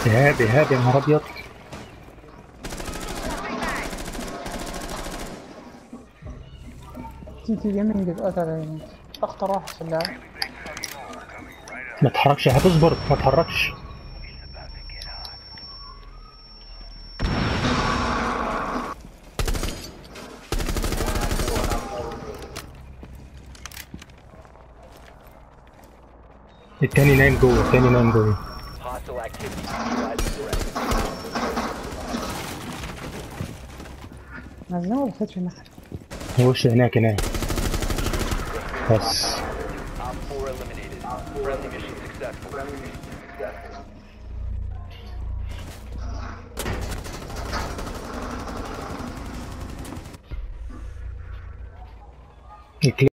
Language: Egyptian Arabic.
ايهاب ايهاب يا نهار ابيض تي تي جيمنج اتقتل اخطر واحد في اللعبة ما تتحركش يا ايهاب اصبر ما تتحركش التاني نايم جوه التاني نايم جوه Hostile activity. Neutralize the threat. انا ازاي ما بصيتش الناحية وش هناك هناك بس Op 4 eliminated. Friendly mission successful. الكليب